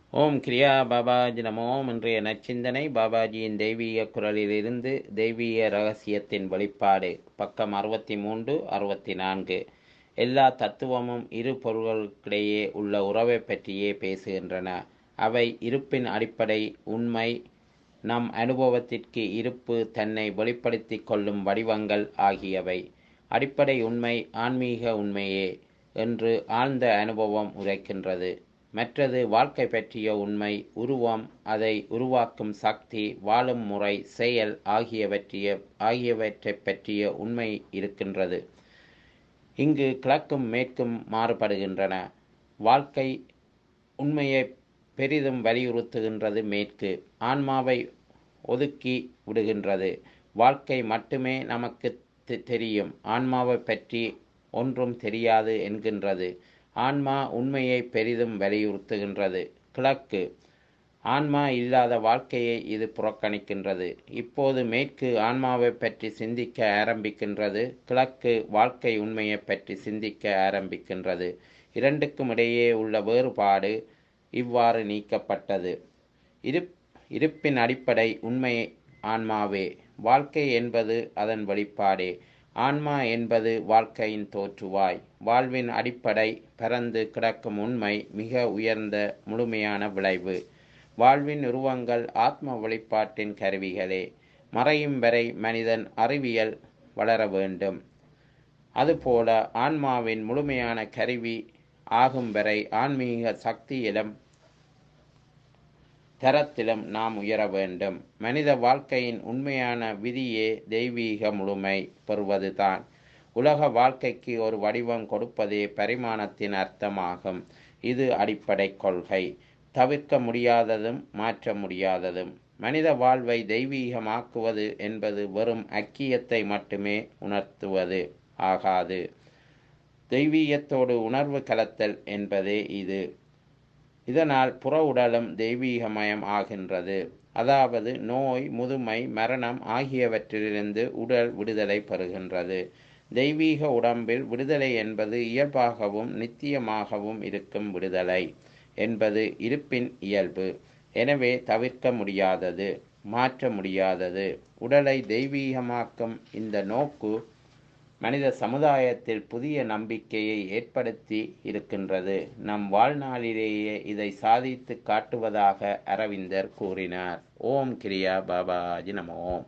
ஓம் கிரியா பாபாஜி நமோம் இன்றைய நச்சிந்தனை பாபாஜியின் தெய்வீக குரலிலிருந்து தெய்வீக ரகசியத்தின் வெளிப்பாடு பக்கம் அறுபத்தி மூன்று அறுபத்தி நான்கு எல்லா தத்துவமும் இரு பொருள்களுக்கிடையே உள்ள உறவை பற்றியே பேசுகின்றன அவை இருப்பின் அடிப்படை உண்மை நம் அனுபவத்திற்கு இருப்பு தன்னை வெளிப்படுத்தி கொள்ளும் வடிவங்கள் ஆகியவை அடிப்படை உண்மை ஆன்மீக உண்மையே என்று ஆழ்ந்த அனுபவம் உரைக்கின்றது மற்றது வாழ்க்கை பற்றிய உண்மை உருவம் அதை உருவாக்கும் சக்தி வாழும் முறை செயல் ஆகியவற்றிய ஆகியவற்றை பற்றிய உண்மை இருக்கின்றது இங்கு கிழக்கும் மேற்கும் மாறுபடுகின்றன வாழ்க்கை உண்மையை பெரிதும் வலியுறுத்துகின்றது மேற்கு ஆன்மாவை ஒதுக்கி விடுகின்றது வாழ்க்கை மட்டுமே நமக்கு தெரியும் ஆன்மாவை பற்றி ஒன்றும் தெரியாது என்கின்றது ஆன்மா உண்மையை பெரிதும் வலியுறுத்துகின்றது கிழக்கு ஆன்மா இல்லாத வாழ்க்கையை இது புறக்கணிக்கின்றது இப்போது மேற்கு ஆன்மாவை பற்றி சிந்திக்க ஆரம்பிக்கின்றது கிழக்கு வாழ்க்கை உண்மையை பற்றி சிந்திக்க ஆரம்பிக்கின்றது இரண்டுக்கும் இடையே உள்ள வேறுபாடு இவ்வாறு நீக்கப்பட்டது இரு இருப்பின் அடிப்படை உண்மை ஆன்மாவே வாழ்க்கை என்பது அதன் வெளிப்பாடே ஆன்மா என்பது வாழ்க்கையின் தோற்றுவாய் வாழ்வின் அடிப்படை பரந்து கிடக்கும் உண்மை மிக உயர்ந்த முழுமையான விளைவு வாழ்வின் உருவங்கள் ஆத்ம வெளிப்பாட்டின் கருவிகளே மறையும் வரை மனிதன் அறிவியல் வளர வேண்டும் அதுபோல ஆன்மாவின் முழுமையான கருவி ஆகும் வரை ஆன்மீக சக்தியிலும் தரத்திலும் நாம் உயர வேண்டும் மனித வாழ்க்கையின் உண்மையான விதியே தெய்வீக முழுமை பெறுவதுதான் உலக வாழ்க்கைக்கு ஒரு வடிவம் கொடுப்பதே பரிமாணத்தின் அர்த்தமாகும் இது அடிப்படை கொள்கை தவிர்க்க முடியாததும் மாற்ற முடியாததும் மனித வாழ்வை தெய்வீகமாக்குவது என்பது வெறும் அக்கியத்தை மட்டுமே உணர்த்துவது ஆகாது தெய்வீகத்தோடு உணர்வு கலத்தல் என்பதே இது இதனால் புற உடலும் தெய்வீகமயம் ஆகின்றது அதாவது நோய் முதுமை மரணம் ஆகியவற்றிலிருந்து உடல் விடுதலை பெறுகின்றது தெய்வீக உடம்பில் விடுதலை என்பது இயல்பாகவும் நித்தியமாகவும் இருக்கும் விடுதலை என்பது இருப்பின் இயல்பு எனவே தவிர்க்க முடியாதது மாற்ற முடியாதது உடலை தெய்வீகமாக்கும் இந்த நோக்கு மனித சமுதாயத்தில் புதிய நம்பிக்கையை ஏற்படுத்தி இருக்கின்றது நம் வாழ்நாளிலேயே இதை சாதித்து காட்டுவதாக அரவிந்தர் கூறினார் ஓம் கிரியா பாபாஜி நம ஓம்